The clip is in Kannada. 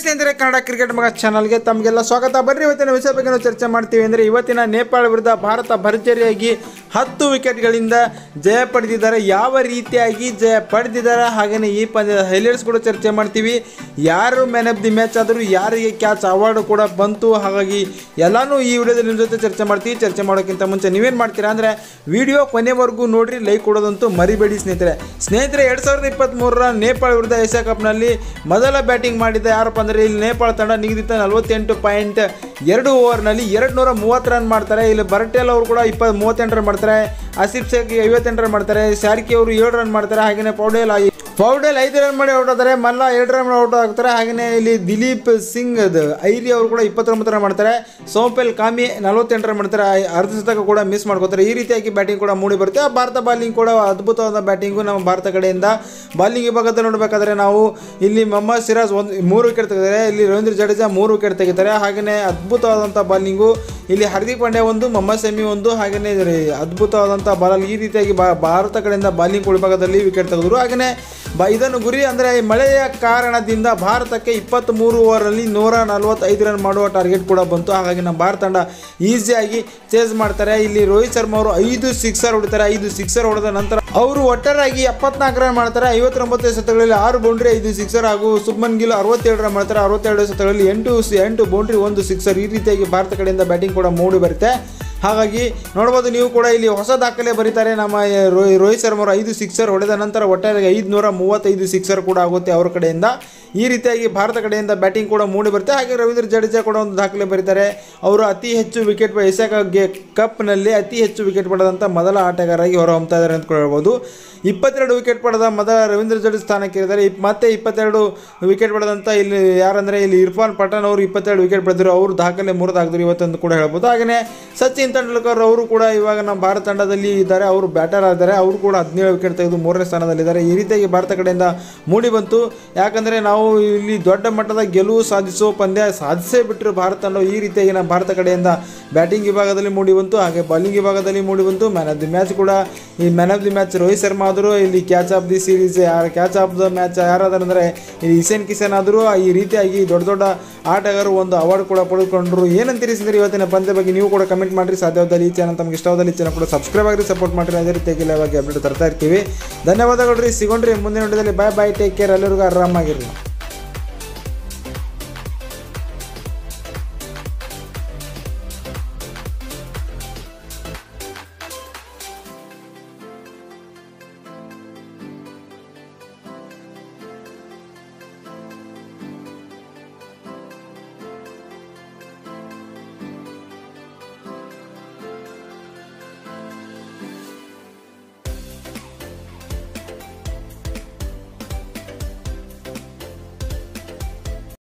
ಸ್ನೇಹಿತರೆ ಕನ್ನಡ ಕ್ರಿಕೆಟ್ ಮಗ ಚಾನಲ್ಗೆ ತಮಗೆಲ್ಲ ಸ್ವಾಗತ ಬರ್ರಿ ಇವತ್ತಿನ ವಿಷಯ ಬಗ್ಗೆ ನಾವು ಚರ್ಚೆ ಮಾಡ್ತೀವಿ ಅಂದರೆ ಇವತ್ತಿನ ನೇಪಾಳ ವಿರುದ್ಧ ಭಾರತ ಭರ್ಜರಿಯಾಗಿ ಹತ್ತು ವಿಕೆಟ್ಗಳಿಂದ ಜಯ ಪಡೆದಿದ್ದಾರೆ ಯಾವ ರೀತಿಯಾಗಿ ಜಯ ಪಡೆದಿದ್ದಾರೆ ಹಾಗೆಯೇ ಈ ಪಂದ್ಯದ ಹೈಲೈಟ್ಸ್ ಕೂಡ ಚರ್ಚೆ ಮಾಡ್ತೀವಿ ಯಾರು ಮ್ಯಾನ್ ಆಫ್ ದಿ ಮ್ಯಾಚ್ ಆದರೂ ಯಾರಿಗೆ ಕ್ಯಾಚ್ ಅವಾರ್ಡ್ ಕೂಡ ಬಂತು ಹಾಗಾಗಿ ಎಲ್ಲನೂ ಈ ವಿಡಿಯೋದಲ್ಲಿ ನಿಮ್ಮ ಜೊತೆ ಚರ್ಚೆ ಮಾಡ್ತೀವಿ ಚರ್ಚೆ ಮಾಡೋಕ್ಕಿಂತ ಮುಂಚೆ ನೀವೇನು ಮಾಡ್ತೀರಾ ಅಂದರೆ ವಿಡಿಯೋ ಕೊನೆವರೆಗೂ ನೋಡ್ರಿ ಲೈಕ್ ಕೊಡೋದಂತೂ ಮರಿಬೇಡಿ ಸ್ನೇಹಿತರೆ ಸ್ನೇಹಿತರೆ ಎರಡು ಸಾವಿರದ ಇಪ್ಪತ್ತ್ಮೂರರ ನೇಪಾಳ ವಿರುದ್ಧ ಏಷ್ಯಾ ಕಪ್ನಲ್ಲಿ ಮೊದಲ ಬ್ಯಾಟಿಂಗ್ ಮಾಡಿದ ಯಾರಪ್ಪ ಅಂದರೆ ಇಲ್ಲಿ ನೇಪಾಳ ತಂಡ ನಿಗದಿತ ನಲವತ್ತೆಂಟು ಪಾಯಿಂಟ್ ಎರಡು ಓವರ್ನಲ್ಲಿ ಎರಡು ನೂರ ಮೂವತ್ತು ರನ್ ಮಾಡ್ತಾರೆ ಇಲ್ಲಿ ಬರಟೇಲ್ ಅವರು ಕೂಡ ಇಪ್ಪತ್ತು ಮೂವತ್ತೆಂಟು ರನ್ ಮಾಡ್ತಾರೆ ಆಸಿಫ್ ಶೇಖ್ ಐವತ್ತೆಂಟು ರನ್ ಮಾಡ್ತಾರೆ ಶಾರ್ಕಿ ಅವರು ಏಳು ರನ್ ಮಾಡ್ತಾರೆ ಹಾಗೆಯೇ ಪೌಡೇಲ್ ಐ- ಪೌಡೇಲ್ ಐದು ರನ್ ಮಾಡಿ ಔಟ್ ಆಗ್ತಾರೆ ಮಲ್ಲ ಎರಡು ರನ್ ಔಟ್ ಆಗ್ತಾರೆ ಹಾಗೆಯೇ ಇಲ್ಲಿ ದಿಲೀಪ್ ಸಿಂಗ್ ಅದು ಐರಿ ಅವರು ಕೂಡ ಇಪ್ಪತ್ತೊಂಬತ್ತು ರನ್ ಮಾಡ್ತಾರೆ ಸೋಂಪೆಲ್ ಕಾಮಿ ನಲವತ್ತೆಂಟು ರನ್ ಮಾಡ್ತಾರೆ ಐ- ಅರ್ಧ ಶತಕ ಕೂಡ ಮಿಸ್ ಮಾಡ್ಕೋತಾರೆ ಈ ರೀತಿಯಾಗಿ ಬ್ಯಾಟಿಂಗ್ ಕೂಡ ಮೂಡಿ ಬರುತ್ತೆ ಆ ಭಾರತ ಬಾಲಿಂಗ್ ಕೂಡ ಅದ್ಭುತವಾದ ಬ್ಯಾಟಿಂಗು ನಮ್ಮ ಭಾರತ ಕಡೆಯಿಂದ ಬಾಲಿಂಗ್ ವಿಭಾಗದಲ್ಲಿ ನೋಡಬೇಕಾದ್ರೆ ನಾವು ಇಲ್ಲಿ ಮೊಹಮ್ಮದ್ ಸಿರಾಜ್ ಒಂದು ಮೂರು ವಿಕೆಟ್ ತೆಗೆದಿದ್ದಾರೆ ಇಲ್ಲಿ ರವೀಂದ್ರ ಜಡೇಜಾ ಮೂರು ವಿಕೆಟ್ ತೆಗಿತಾರೆ ಹಾಗೆಯೇ ಅದ್ಭುತವಾದಂಥ ಬಾಲಿಂಗು ಇಲ್ಲಿ ಹಾರ್ದಿಕ್ ಪಾಂಡ್ಯ ಒಂದು ಮೊಹಮ್ಮದ್ ಶಮಿ ಒಂದು ಹಾಗೆಯೇ ಇದರ ಅದ್ಭುತವಾದಂಥ ಬಾಲ್ ಈ ರೀತಿಯಾಗಿ ಬಾ ಭಾರತ ಕಡೆಯಿಂದ ಬಾಲಿಂಗ್ ವಿಭಾಗದಲ್ಲಿ ವಿಕೆಟ್ ತೆಗೆದರು ಹಾಗೆಯೇ ಬ ಇದನ್ನು ಗುರಿ ಅಂದರೆ ಮಳೆಯ ಕಾರಣದಿಂದ ಭಾರತಕ್ಕೆ ಇಪ್ಪತ್ತ್ಮೂರು ಓವರಲ್ಲಿ ನೂರ ನಲವತ್ತೈದು ರನ್ ಮಾಡುವ ಟಾರ್ಗೆಟ್ ಕೂಡ ಬಂತು ಹಾಗಾಗಿ ನಮ್ಮ ಭಾರತ ತಂಡ ಈಸಿಯಾಗಿ ಚೇಸ್ ಮಾಡ್ತಾರೆ ಇಲ್ಲಿ ರೋಹಿತ್ ಶರ್ಮಾ ಅವರು ಐದು ಸಿಕ್ಸರ್ ಹೊಡಿತಾರೆ ಐದು ಸಿಕ್ಸರ್ ಹೊಡೆದ ನಂತರ ಅವರು ಒಟ್ಟಾರೆಯಾಗಿ ಎಪ್ಪತ್ನಾಲ್ಕು ರನ್ ಮಾಡ್ತಾರೆ ಐವತ್ತೊಂಬತ್ತು ಶತಕಗಳಲ್ಲಿ ಆರು ಬೌಂಡ್ರಿ ಐದು ಸಿಕ್ಸರ್ ಹಾಗೂ ಸುಬ್ಮನ್ ಗಿಲ್ ಅರವತ್ತೇಳು ರನ್ ಮಾಡ್ತಾರೆ ಅರವತ್ತೆರಡು ಶತಕಗಳಲ್ಲಿ ಎಂಟು ಎಂಟು ಬೌಂಡ್ರಿ ಒಂದು ಸಿಕ್ಸರ್ ಈ ರೀತಿಯಾಗಿ ಭಾರತ ಕಡೆಯಿಂದ ಬ್ಯಾಟಿಂಗ್ ಕೂಡ ಮೂಡಿ ಬರುತ್ತೆ ಹಾಗಾಗಿ ನೋಡ್ಬೋದು ನೀವು ಕೂಡ ಇಲ್ಲಿ ಹೊಸ ದಾಖಲೆ ಬರೀತಾರೆ ನಮ್ಮ ರೋಹಿ ರೋಹಿತ್ ಶರ್ಮಾ ಅವರು ಐದು ಸಿಕ್ಸರ್ ಹೊಡೆದ ನಂತರ ಒಟ್ಟಾರೆ ಐದುನೂರ ಮೂವತ್ತೈದು ಸಿಕ್ಸರ್ ಕೂಡ ಆಗುತ್ತೆ ಅವ್ರ ಕಡೆಯಿಂದ ಈ ರೀತಿಯಾಗಿ ಭಾರತ ಕಡೆಯಿಂದ ಬ್ಯಾಟಿಂಗ್ ಕೂಡ ಮೂಡಿ ಬರುತ್ತೆ ಹಾಗೆ ರವೀಂದ್ರ ಜಡೇಜಾ ಕೂಡ ಒಂದು ದಾಖಲೆ ಬರೀತಾರೆ ಅವರು ಅತಿ ಹೆಚ್ಚು ವಿಕೆಟ್ ಏಷ್ಯಾ ಗೆ ಕಪ್ನಲ್ಲಿ ಅತಿ ಹೆಚ್ಚು ವಿಕೆಟ್ ಪಡೆದಂಥ ಮೊದಲ ಆಟಗಾರರಾಗಿ ಹೊರಹೊಮ್ತಾ ಇದ್ದಾರೆ ಅಂತ ಕೂಡ ಹೇಳ್ಬೋದು ಇಪ್ಪತ್ತೆರಡು ವಿಕೆಟ್ ಪಡೆದ ಮೊದಲ ರವೀಂದ್ರ ಜಡೇಜಾ ಸ್ಥಾನಕ್ಕೆ ಇದ್ದಾರೆ ಇಪ್- ಮತ್ತೆ ಇಪ್ಪತ್ತೆರಡು ವಿಕೆಟ್ ಪಡೆದಂಥ ಇಲ್ಲಿ ಯಾರಂದರೆ ಇಲ್ಲಿ ಇರ್ಫಾನ್ ಪಠಾಣ್ ಅವರು ಇಪ್ಪತ್ತೆರಡು ವಿಕೆಟ್ ಪಡೆದರು ಅವರು ದಾಖಲೆ ಮುರಿದಾಕಿದ್ರು ಇವತ್ತೊಂದು ಕೂಡ ಹೇಳ್ಬೋದು ಹಾಗೆಯೇ ಸಚಿನ್ ತೆಂಡೂಲ್ಕರ್ ಅವರು ಕೂಡ ಇವಾಗ ನಮ್ಮ ಭಾರತ ತಂಡದಲ್ಲಿ ಇದ್ದಾರೆ ಅವರು ಬ್ಯಾಟರ್ ಆಗಿದ್ದಾರೆ ಅವರು ಕೂಡ ಹದಿನೇಳು ವಿಕೆಟ್ ತೆಗೆದು ಮೂರನೇ ಸ್ಥಾನದಲ್ಲಿದ್ದಾರೆ ಈ ರೀತಿಯಾಗಿ ಭಾರತ ಕಡೆಯಿಂದ ಮೂಡಿ ಬಂತು ಯಾಕಂದರೆ ನಾವು ಇಲ್ಲಿ ದೊಡ್ಡ ಮಟ್ಟದ ಗೆಲುವು ಸಾಧಿಸುವ ಪಂದ್ಯ ಸಾಧಿಸೇ ಬಿಟ್ಟರು ಭಾರತ ತಂಡ ಈ ರೀತಿಯಾಗಿ ನಮ್ಮ ಭಾರತ ಕಡೆಯಿಂದ ಬ್ಯಾಟಿಂಗ್ ವಿಭಾಗದಲ್ಲಿ ಮೂಡಿ ಬಂತು ಹಾಗೆ ಬಾಲಿಂಗ್ ವಿಭಾಗದಲ್ಲಿ ಮೂಡಿ ಬಂತು ಮ್ಯಾನ್ ಆಫ್ ದಿ ಮ್ಯಾಚ್ ಕೂಡ ಈ man of the match Rohit Sharma ಆದರೂ ಇಲ್ಲಿ ಕ್ಯಾಚ್ ಆಫ್ ದಿ ಸೀರೀಸ್ ಯಾರು ಕ್ಯಾಚ್ ಆಫ್ ದ ಮ್ಯಾಚ್ ಯಾರಾದರೂ ಅಂದರೆ ಇಲ್ಲಿ ಇಸೇನ್ ಕಿಸನ್ ಆದರೂ ಈ ರೀತಿಯಾಗಿ ದೊಡ್ಡ ದೊಡ್ಡ ಆಟಗಾರರು ಒಂದು ಅವಾರ್ಡ್ ಕೂಡ ಪಡೆದುಕೊಂಡ್ರು ಏನಂತೀರಿ ಸ್ನೇಹಿತರೆ ಇವತ್ತಿನ ಪಂದ್ಯ ಬಗ್ಗೆ ನೀವು ಕೂಡ ಕಮೆಂಟ್ ಮಾಡಿರಿ ಸಾಧ್ಯವಾದಲ್ಲಿ ಈ ಚಾನಲ್ ತಮಗೆ ಇಷ್ಟವಾದಲ್ಲಿ ಈ ಚಾನಲ್ ಕೂಡ ಸಬ್ಸ್ಕ್ರೈಬ್ ಆಗಿರಿ ಸಪೋರ್ಟ್ ಮಾಡಿರಿ ಅದೇ ರೀತಿಯಾಗಿ ಲೈವ್ ಆಗಿ ಅಪ್ಡೇಟ್ ತರ್ತಾ ಇರ್ತೀವಿ ಧನ್ಯವಾದಗಳು ರೀ ಸಿಗೋಣ್ರಿ ಮುಂದಿನ ವಿಡಿಯೋದಲ್ಲಿ ಬಾಯ್ ಬಾಯ್ ಟೇಕ್ ಕೇರ್ ಎಲ್ಲರಿಗೂ ಆರಾಮಾಗಿರಿ